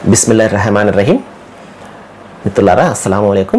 బిస్మిల్లా రెహమాన్ రహీం మిత్రులారా అస్సలం అయికం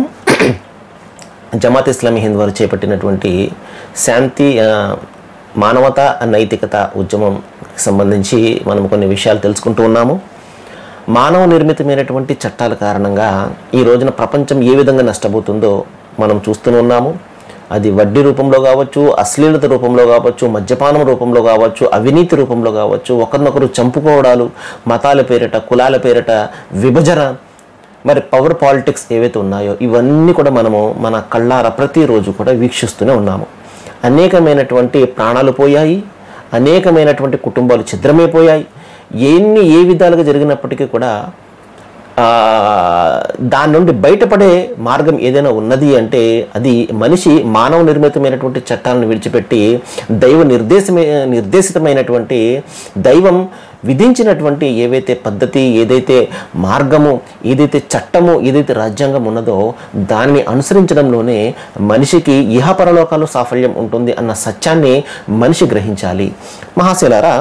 జమాత్ ఇస్లామీ హింద్ వారు చేపట్టినటువంటి శాంతి ఆ, మానవత నైతికత ఉద్యమం సంబంధించి మనం కొన్ని విషయాలు తెలుసుకుంటూ ఉన్నాము మానవ నిర్మితమైనటువంటి చట్టాల కారణంగా ఈ రోజున ప్రపంచం ఏ విధంగా నష్టపోతుందో మనం చూస్తూనే ఉన్నాము అది వడ్డీ రూపంలో కావచ్చు అశ్లీలత రూపంలో కావచ్చు మద్యపానం రూపంలో కావచ్చు అవినీతి రూపంలో కావచ్చు ఒకరినొకరు చంపుకోవడాలు మతాల పేరిట కులాల పేరిట విభజన మరి పవర్ పాలిటిక్స్ ఏవైతే ఉన్నాయో ఇవన్నీ కూడా మనము మన కళ్ళార ప్రతిరోజు కూడా వీక్షిస్తూనే ఉన్నాము అనేకమైనటువంటి ప్రాణాలు పోయాయి అనేకమైనటువంటి కుటుంబాలు ఛిద్రమైపోయాయి ఎన్ని ఏ విధాలుగా జరిగినప్పటికీ కూడా ఆ, దాని నుండి బయటపడే మార్గం ఏదైనా ఉన్నది అంటే అది మనిషి మానవ నిర్మితమైనటువంటి చట్టాలను విడిచిపెట్టి దైవ నిర్దేశమే నిర్దేశితమైనటువంటి దైవం విధించినటువంటి ఏవైతే పద్ధతి ఏదైతే మార్గము ఏదైతే చట్టము ఏదైతే రాజ్యాంగం ఉన్నదో దానిని అనుసరించడంలోనే మనిషికి ఇహపరలోకాలు సాఫల్యం ఉంటుంది అన్న సత్యాన్ని మనిషి గ్రహించాలి మహాశిలారా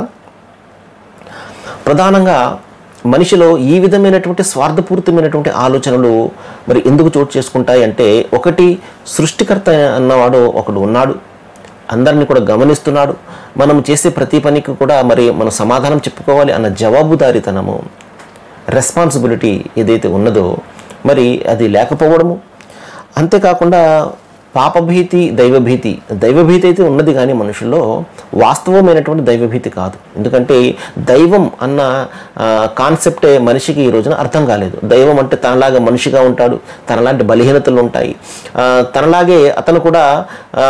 ప్రధానంగా మనిషిలో ఈ విధమైనటువంటి స్వార్థపూరితమైనటువంటి ఆలోచనలు మరి ఎందుకు చోటు చేసుకుంటాయి అంటే ఒకటి సృష్టికర్త అన్నవాడు ఒకడు ఉన్నాడు అందరిని కూడా గమనిస్తున్నాడు మనం చేసే ప్రతి పనికి కూడా మరి మనం సమాధానం చెప్పుకోవాలి అన్న జవాబుదారీతనము రెస్పాన్సిబిలిటీ ఏదైతే ఉన్నదో మరి అది లేకపోవడము అంతేకాకుండా పాపభీతి దైవభీతి దైవభీతి అయితే ఉన్నది కానీ మనుషుల్లో వాస్తవమైనటువంటి దైవభీతి కాదు ఎందుకంటే దైవం అన్న ఆ, కాన్సెప్టే మనిషికి ఈ రోజున అర్థం కాలేదు దైవం అంటే తనలాగా మనిషిగా ఉంటాడు తనలాంటి బలహీనతలు ఉంటాయి ఆ, తనలాగే అతను కూడా ఆ,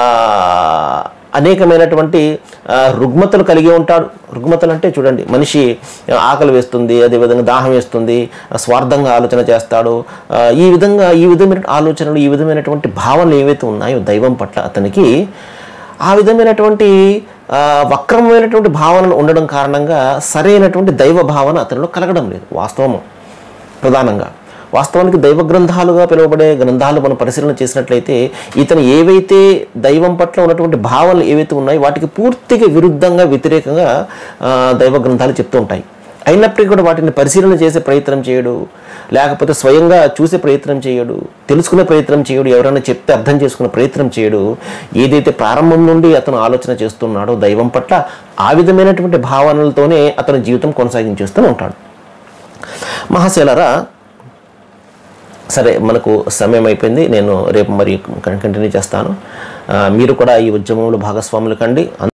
అనేకమైనటువంటి ఆ, రుగ్మతలు కలిగి ఉంటాడు రుగ్మతలు అంటే చూడండి మనిషి ఆ, ఆకలి వేస్తుంది అదేవిధంగా దాహం వేస్తుంది ఆ, స్వార్థంగా ఆలోచన చేస్తాడు ఆ, ఈ విధంగా ఈ విధమైన ఆలోచనలు ఈ విధమైనటువంటి భావనలు ఏవైతే ఉన్నాయో దైవం పట్ల అతనికి ఆ విధమైనటువంటి ఆ, వక్రమైనటువంటి భావనలు ఉండడం కారణంగా సరైనటువంటి దైవ భావన అతనిలో కలగడం లేదు వాస్తవము ప్రధానంగా వాస్తవానికి దైవ గ్రంథాలుగా పిలువబడే గ్రంథాలు మనం పరిశీలన చేసినట్లయితే ఇతను ఏవైతే దైవం పట్ల ఉన్నటువంటి భావనలు ఏవైతే ఉన్నాయో వాటికి పూర్తిగా విరుద్ధంగా వ్యతిరేకంగా ఆ, దైవ గ్రంథాలు చెప్తూ ఉంటాయి అయినప్పటికీ కూడా వాటిని పరిశీలన చేసే ప్రయత్నం చేయడు లేకపోతే స్వయంగా చూసే ప్రయత్నం చేయడు తెలుసుకునే ప్రయత్నం చేయడు ఎవరైనా చెప్తే అర్థం చేసుకునే ప్రయత్నం చేయడు ఏదైతే ప్రారంభం నుండి అతను ఆలోచన చేస్తున్నాడో దైవం పట్ల ఆ విధమైనటువంటి భావనలతోనే అతని జీవితం కొనసాగించేస్తూ ఉంటాడు మహాశైలరా సరే మనకు సమయం అయిపోయింది నేను రేపు మరి కంటిన్యూ చేస్తాను ఆ, మీరు కూడా ఈ ఉద్యమంలో భాగస్వాములు కండి